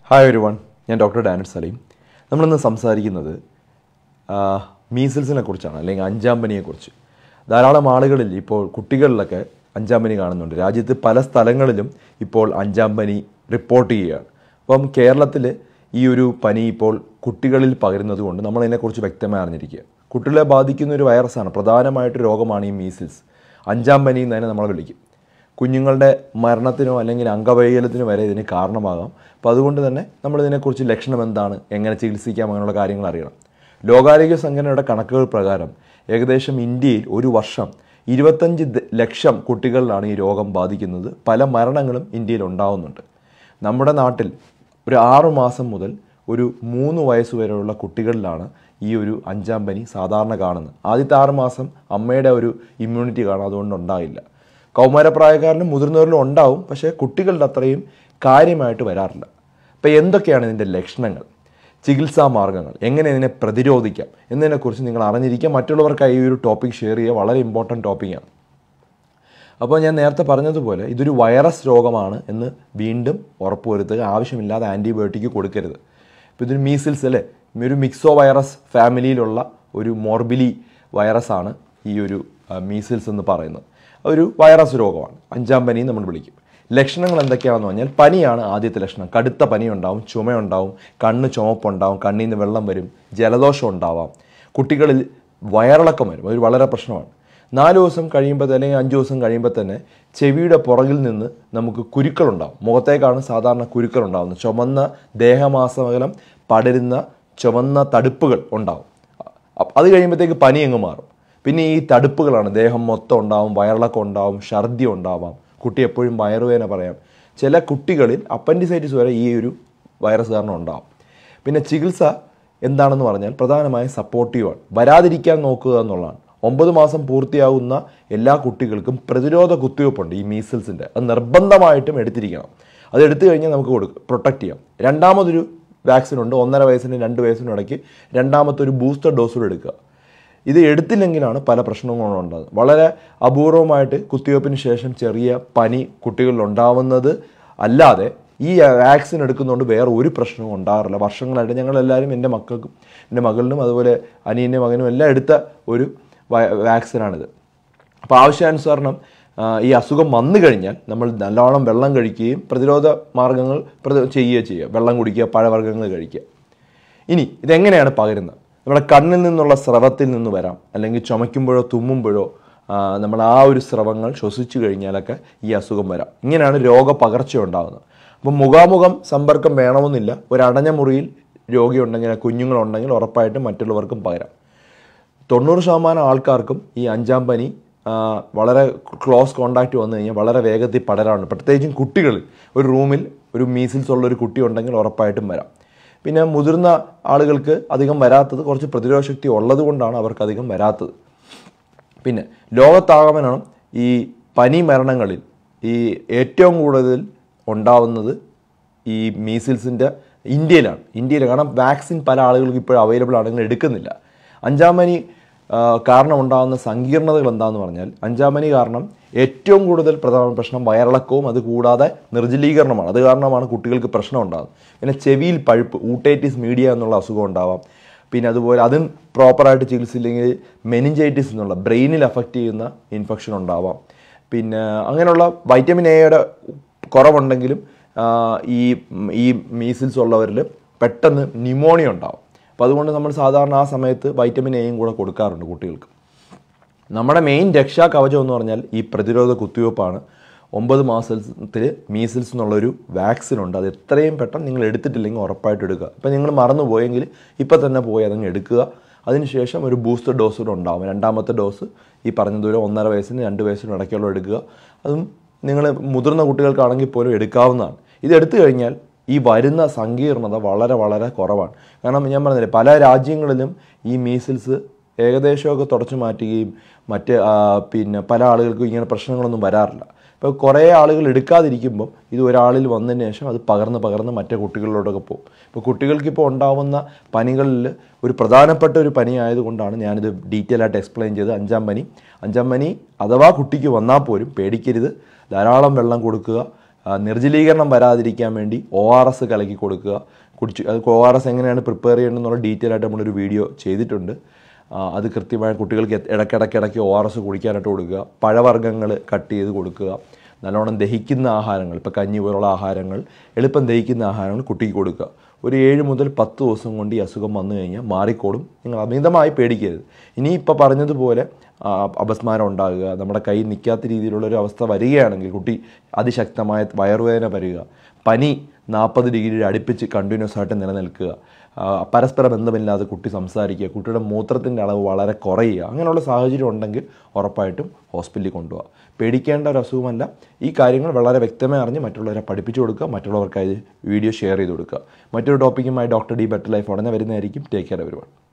hi ഒരു one ഞാൻ doctor ഡാനിഡ് Saleem നമ്മളിന്ന് സംസാരിക്കുന്നത് മീസിൽസിനെ കുറിച്ചാണ് അല്ലെങ്കിൽ അഞ്ചാം പനിയെക്കുറിച്ച് ധാരാളം ആളുകളിൽ ഇപ്പോൾ കുട്ടികളിലൊക്കെ അഞ്ചാം പനി കാണുന്നുണ്ട് രാജ്യത്ത് പല സ്ഥലങ്ങളിലും ഇപ്പോൾ അഞ്ചാം പനി റിപ്പോർട്ട് ചെയ്യുകയാണ് അപ്പം കേരളത്തിൽ ഈ ഒരു പനി ഇപ്പോൾ കുട്ടികളിൽ പകരുന്നത് കൊണ്ട് നമ്മൾ ഇതിനെക്കുറിച്ച് വ്യക്തമായി അറിഞ്ഞിരിക്കുക കുട്ടികളെ ബാധിക്കുന്ന ഒരു വൈറസാണ് പ്രധാനമായിട്ട് രോഗമാണ് ഈ മീസിൽസ് അഞ്ചാം പനി എന്ന് തന്നെ നമ്മൾ വിളിക്കും കുഞ്ഞുങ്ങളുടെ മരണത്തിനോ അല്ലെങ്കിൽ അംഗവൈകല്യത്തിനോ വരെ ഇതിന് കാരണമാകാം അപ്പോൾ അതുകൊണ്ട് തന്നെ നമ്മൾ ഇതിനെക്കുറിച്ച് ലക്ഷണം എന്താണ് എങ്ങനെ ചികിത്സിക്കാം അങ്ങനെയുള്ള കാര്യങ്ങൾ അറിയണം ലോകാരോഗ്യ സംഘടനയുടെ കണക്കുകൾ പ്രകാരം ഏകദേശം ഇന്ത്യയിൽ ഒരു വർഷം ഇരുപത്തഞ്ച് ദ- ലക്ഷം കുട്ടികളിലാണ് ഈ രോഗം ബാധിക്കുന്നത് പല മരണങ്ങളും ഇന്ത്യയിൽ ഉണ്ടാവുന്നുണ്ട് നമ്മുടെ നാട്ടിൽ ഒരു ആറു മാസം മുതൽ ഒരു മൂന്ന് വയസ്സ് വരെയുള്ള കുട്ടികളിലാണ് ഈ ഒരു അഞ്ചാം പനി സാധാരണ കാണുന്നത് ആദ്യത്തെ ആറ് മാസം അമ്മയുടെ ഒരു ഇമ്മ്യൂണിറ്റി കാണും അതുകൊണ്ട് ഉണ്ടാകില്ല കൗമാരപ്രായക്കാരിലും മുതിർന്നവരിലും ഉണ്ടാവും പക്ഷേ കുട്ടികളുടെ അത്രയും കാര്യമായിട്ട് വരാറില്ല അപ്പോൾ എന്തൊക്കെയാണ് ഇതിൻ്റെ ലക്ഷണങ്ങൾ ചികിത്സാ മാർഗങ്ങൾ എങ്ങനെ ഇതിനെ പ്രതിരോധിക്കാം എന്നതിനെക്കുറിച്ച് നിങ്ങൾ അറിഞ്ഞിരിക്കുക മറ്റുള്ളവർക്കായി ഈ ഒരു ടോപ്പിക് ഷെയർ ചെയ്യുക വളരെ ഇമ്പോർട്ടൻറ്റ് ടോപ്പിക്കാണ് അപ്പോൾ ഞാൻ നേരത്തെ പറഞ്ഞതുപോലെ ഇതൊരു വൈറസ് രോഗമാണ് എന്ന് വീണ്ടും ഉറപ്പുവരുത്തുക ആവശ്യമില്ലാതെ ആൻറ്റിബയോട്ടിക് കൊടുക്കരുത് ഇപ്പോൾ ഇതൊരു മീസിൽസ് അല്ലേ ഒരു മിക്സോ വൈറസ് ഫാമിലിയിലുള്ള ഒരു മോർബിലി വൈറസാണ് ഈ ഒരു മീസിൽസ് എന്ന് പറയുന്നത് ഒരു വൈറസ് രോഗമാണ് അഞ്ചാം പനി നമ്മൾ വിളിക്കും ലക്ഷണങ്ങൾ എന്തൊക്കെയാണെന്ന് പറഞ്ഞാൽ പനിയാണ് ആദ്യത്തെ ലക്ഷണം കടുത്ത പനി ഉണ്ടാവും ചുമയുണ്ടാവും കണ്ണ് ചുമപ്പുണ്ടാവും കണ്ണിൽ നിന്ന് വെള്ളം വരും ജലദോഷം ഉണ്ടാവാം കുട്ടികളിൽ വയറിളക്കം വരും അത് വളരെ പ്രശ്നമാണ് നാല് ദിവസം കഴിയുമ്പോൾ തന്നെ അല്ലെങ്കിൽ അഞ്ച് ദിവസം കഴിയുമ്പോൾ തന്നെ ചെവിയുടെ പുറകിൽ നിന്ന് നമുക്ക് കുരുക്കളുണ്ടാവും മുഖത്തേക്കാണ് സാധാരണ കുരുക്കൾ ഉണ്ടാവുന്നത് ചുമന്ന ദേഹമാസമകലം പടരുന്ന ചുമന്ന തടുപ്പുകൾ ഉണ്ടാവും അപ്പ- അത് കഴിയുമ്പോഴത്തേക്ക് പനി അങ്ങ് മാറും പിന്നെ ഈ തടുപ്പുകളാണ് ദേഹം മൊത്തം ഉണ്ടാവും വയറിളക്കം ഉണ്ടാവും ഛർദി ഉണ്ടാവാം കുട്ടി എപ്പോഴും വയറുവേദന പറയാം ചില കുട്ടികളിൽ അപ്പൻഡിസൈറ്റിസ് വരെ ഈ ഒരു വൈറസ് കാരണം ഉണ്ടാവും പിന്നെ ചികിത്സ എന്താണെന്ന് പറഞ്ഞാൽ പ്രധാനമായും സപ്പോർട്ടീവാണ് വരാതിരിക്കാൻ നോക്കുക എന്നുള്ളതാണ് ഒമ്പത് മാസം പൂർത്തിയാകുന്ന എല്ലാ കുട്ടികൾക്കും പ്രതിരോധ കുത്തിവയ്പ്പുണ്ട് ഈ മീസിൽസിൻ്റെ അത് നിർബന്ധമായിട്ടും എടുത്തിരിക്കണം അത് എടുത്തു കഴിഞ്ഞാൽ നമുക്ക് കൊടുക്കും പ്രൊട്ടക്റ്റ് ചെയ്യാം രണ്ടാമതൊരു വാക്സിൻ ഉണ്ട് ഒന്നര വയസ്സിനും രണ്ട് വയസ്സിനും ഇടയ്ക്ക് രണ്ടാമത്തെ ഒരു ബൂസ്റ്റർ ഡോസ് കൂടെ എടുക്കുക ഇത് എടുത്തില്ലെങ്കിലാണ് പല പ്രശ്നങ്ങളും ഉണ്ടാകുന്നത് വളരെ അപൂർവമായിട്ട് കുത്തിവയ്പ്പിന് ശേഷം ചെറിയ പനി കുട്ടികളിൽ ഉണ്ടാവുന്നത് അല്ലാതെ ഈ വാക്സിൻ എടുക്കുന്നതുകൊണ്ട് വേറെ ഒരു പ്രശ്നവും ഉണ്ടാകാറില്ല വർഷങ്ങളായിട്ട് ഞങ്ങളെല്ലാവരും എൻ്റെ മക്കൾക്കും എൻ്റെ മകളിനും അതുപോലെ അനിയൻ്റെ മകനും എല്ലാം എടുത്ത ഒരു വ- വാക്സിനാണിത് അപ്പോൾ ആവശ്യാനുസരണം ആ, ഈ അസുഖം വന്നു കഴിഞ്ഞാൽ നമ്മൾ നല്ലോണം വെള്ളം കഴിക്കുകയും പ്രതിരോധ മാർഗങ്ങൾ പ്രതി ചെയ്യുകയോ ചെയ്യുക വെള്ളം കുടിക്കുക പഴവർഗ്ഗങ്ങൾ കഴിക്കുക ഇനി ഇതെങ്ങനെയാണ് പകരുന്നത് നമ്മുടെ കണ്ണിൽ നിന്നുള്ള സ്രവത്തിൽ നിന്ന് വരാം അല്ലെങ്കിൽ ചുമയ്ക്കുമ്പോഴോ തുമ്മുമ്പോഴോ ആ, നമ്മൾ ആ ഒരു സ്രവങ്ങൾ ശ്വസിച്ചു കഴിഞ്ഞാലൊക്കെ ഈ അസുഖം വരാം ഇങ്ങനെയാണ് രോഗപകർച്ച ഉണ്ടാകുന്നത് അപ്പം മുഖാമുഖം സമ്പർക്കം വേണമെന്നില്ല ഒരു അടഞ്ഞ മുറിയിൽ രോഗിയുണ്ടെങ്കിൽ കുഞ്ഞുങ്ങളുണ്ടെങ്കിൽ ഉറപ്പായിട്ടും മറ്റുള്ളവർക്കും പകരാം തൊണ്ണൂറ് ശതമാനം ആൾക്കാർക്കും ഈ അഞ്ചാം പനി ആ, വളരെ ക്ലോസ് കോണ്ടാക്റ്റ് വന്നു കഴിഞ്ഞാൽ വളരെ വേഗത്തിൽ പടരാറുണ്ട് പ്രത്യേകിച്ചും കുട്ടികളിൽ ഒരു റൂമിൽ ഒരു മീസിൽസ് ഉള്ള ഒരു കുട്ടി ഉണ്ടെങ്കിൽ ഉറപ്പായിട്ടും വരാം പിന്നെ മുതിർന്ന ആളുകൾക്ക് അധികം വരാത്തത് കുറച്ച് പ്രതിരോധ ശക്തി ഉള്ളത് കൊണ്ടാണ് അവർക്ക് അധികം വരാത്തത് പിന്നെ ലോകത്താകമനം ഈ പനി മരണങ്ങളിൽ ഈ ഏറ്റവും കൂടുതൽ ഉണ്ടാവുന്നത് ഈ മീസിൽസിൻ്റെ ഇന്ത്യയിലാണ് ഇന്ത്യയിൽ കാരണം വാക്സിൻ പല ആളുകൾക്ക് ഇപ്പോൾ അവൈലബിൾ ആണെങ്കിൽ എടുക്കുന്നില്ല അഞ്ചാം പനി ആ, കാരണം ഉണ്ടാകുന്ന സങ്കീർണതകൾ എന്താണെന്ന് പറഞ്ഞാൽ അഞ്ചാം പനി കാരണം ഏറ്റവും കൂടുതൽ പ്രധാന പ്രശ്നം വയറിളക്കവും അത് കൂടാതെ നിർജ്ജലീകരണമാണ് അത് കാരണമാണ് കുട്ടികൾക്ക് പ്രശ്നം ഉണ്ടാകുന്നത് പിന്നെ ചെവിയിൽ പഴുപ്പ് ഊട്ടൈറ്റിസ് മീഡിയ എന്നുള്ള അസുഖം ഉണ്ടാവാം പിന്നെ അതുപോലെ അതും പ്രോപ്പറായിട്ട് ചികിത്സയില്ലെങ്കിൽ മെനിഞ്ചൈറ്റിസ് എന്നുള്ള ബ്രെയിനിൽ അഫക്റ്റ് ചെയ്യുന്ന ഇൻഫെക്ഷൻ ഉണ്ടാവാം പിന്നെ അങ്ങനെയുള്ള വൈറ്റമിൻ എയുടെ കുറവുണ്ടെങ്കിലും ആ, ഈ ഈ മീസിൽസ് ഉള്ളവരിൽ പെട്ടെന്ന് ന്യൂമോണിയ ഉണ്ടാവും അപ്പോൾ അതുകൊണ്ട് നമ്മൾ സാധാരണ ആ സമയത്ത് വൈറ്റമിൻ എയും കൂടെ കൊടുക്കാറുണ്ട് കുട്ടികൾക്ക് നമ്മുടെ മെയിൻ രക്ഷാ കവചം എന്ന് പറഞ്ഞാൽ ഈ പ്രതിരോധ കുത്തിവയ്പ്പാണ് ഒമ്പത് മാസത്തിൽ മീസിൽസ് എന്നുള്ളൊരു വാക്സിൻ ഉണ്ട് അത് എത്രയും പെട്ടെന്ന് നിങ്ങൾ എടുത്തിട്ടില്ലെങ്കിൽ ഉറപ്പായിട്ട് എടുക്കുക ഇപ്പം നിങ്ങൾ മറന്നു പോയെങ്കിൽ ഇപ്പം തന്നെ പോയി അതങ്ങ് എടുക്കുക അതിനുശേഷം ഒരു ബൂസ്റ്റർ ഡോസ് കൂടെ ഉണ്ടാവും രണ്ടാമത്തെ ഡോസ് ഈ പറഞ്ഞ ദൂരം ഒന്നര വയസ്സിന് രണ്ട് വയസ്സിനും ഇടയ്ക്കുള്ള എടുക്കുക അതും നിങ്ങൾ മുതിർന്ന കുട്ടികൾക്കാണെങ്കിൽ പോലും എടുക്കാവുന്നതാണ് ഇത് എടുത്തു കഴിഞ്ഞാൽ ഈ വരുന്ന സങ്കീർണത വളരെ വളരെ കുറവാണ് കാരണം ഞാൻ പറഞ്ഞില്ലേ പല രാജ്യങ്ങളിലും ഈ മീസിൽസ് ഏകദേശമൊക്കെ തുടച്ചു മാറ്റുകയും മറ്റ് ആ, പിന്നെ പല ആളുകൾക്കും ഇങ്ങനെ പ്രശ്നങ്ങളൊന്നും വരാറില്ല ഇപ്പോൾ കുറേ ആളുകൾ എടുക്കാതിരിക്കുമ്പം ഇത് ഒരാളിൽ വന്നതിന് ശേഷം അത് പകർന്ന് പകർന്ന് മറ്റേ കുട്ടികളിലോട്ടൊക്കെ പോകും ഇപ്പോൾ കുട്ടികൾക്കിപ്പോൾ ഉണ്ടാവുന്ന പനികളിൽ ഒരു പ്രധാനപ്പെട്ട ഒരു പനി ആയതുകൊണ്ടാണ് ഞാനിത് ഡീറ്റെയിൽ ആയിട്ട് എക്സ്പ്ലെയിൻ ചെയ്തത് അഞ്ചാം പനി അഞ്ചാം പനി അഥവാ കുട്ടിക്ക് വന്നാൽ പോലും പേടിക്കരുത് ധാരാളം വെള്ളം കൊടുക്കുക ആ, നിർജ്ജലീകരണം വരാതിരിക്കാൻ വേണ്ടി ഒ ആർ എസ് കലക്കി കൊടുക്കുക കുടിച്ച് അത് ഒ ആർ എസ് എങ്ങനെയാണ് പ്രിപ്പയർ ചെയ്യേണ്ടതെന്നുള്ള ഡീറ്റെയിൽ ആയിട്ട് നമ്മളൊരു വീഡിയോ ചെയ്തിട്ടുണ്ട് ആ, അത് കൃത്യമായി കുട്ടികൾക്ക് എ- ഇടയ്ക്കിടയ്ക്കിടയ്ക്ക് ഒ ആർ എസ് കുടിക്കാനായിട്ട് കൊടുക്കുക പഴവർഗ്ഗങ്ങൾ കട്ട് ചെയ്ത് കൊടുക്കുക നല്ലോണം ദഹിക്കുന്ന ആഹാരങ്ങൾ ഇപ്പോൾ കഞ്ഞി പോലുള്ള ആഹാരങ്ങൾ എളുപ്പം ദഹിക്കുന്ന ആഹാരങ്ങൾ കുട്ടിക്ക് കൊടുക്കുക ഒരു ഏഴ് മുതൽ പത്ത് ദിവസം കൊണ്ട് ഈ അസുഖം വന്നു കഴിഞ്ഞാൽ മാറിക്കോളും നിങ്ങൾ അമിതമായി പേടിക്കരുത് ഇനി ഇപ്പോൾ പറഞ്ഞതുപോലെ ആ, അപസ്മാരം ഉണ്ടാകുക നമ്മുടെ കൈ നിൽക്കാത്ത രീതിയിലുള്ള ഒരു അവസ്ഥ വരികയാണെങ്കിൽ കുട്ടി അതിശക്തമായ വയറുവേദന വരിക പനി നാൽപ്പത് ഡിഗ്രി അടുപ്പിച്ച് കണ്ടിന്യൂസ് ആയിട്ട് നിലനിൽക്കുക ആ, പരസ്പര ബന്ധമില്ലാതെ കുട്ടി സംസാരിക്കുക കുട്ടിയുടെ മൂത്രത്തിൻ്റെ അളവ് വളരെ കുറയുക അങ്ങനെയുള്ള സാഹചര്യം ഉണ്ടെങ്കിൽ ഉറപ്പായിട്ടും ഹോസ്പിറ്റലിൽ കൊണ്ടുപോകുക പേടിക്കേണ്ട ഒരു അസുഖമല്ല ഈ കാര്യങ്ങൾ വളരെ വ്യക്തമായി അറിഞ്ഞ് മറ്റുള്ളവരെ പഠിപ്പിച്ചു കൊടുക്കുക മറ്റുള്ളവർക്കായി വീഡിയോ ഷെയർ ചെയ്ത് കൊടുക്കുക മറ്റൊരു ടോപ്പിക്കുമായി ഡോക്ടർ ഡി ബെറ്റർ ലൈഫ് ഉടനെ വരുന്നതായിരിക്കും ടേക്ക് കെയർ വരുവാണ്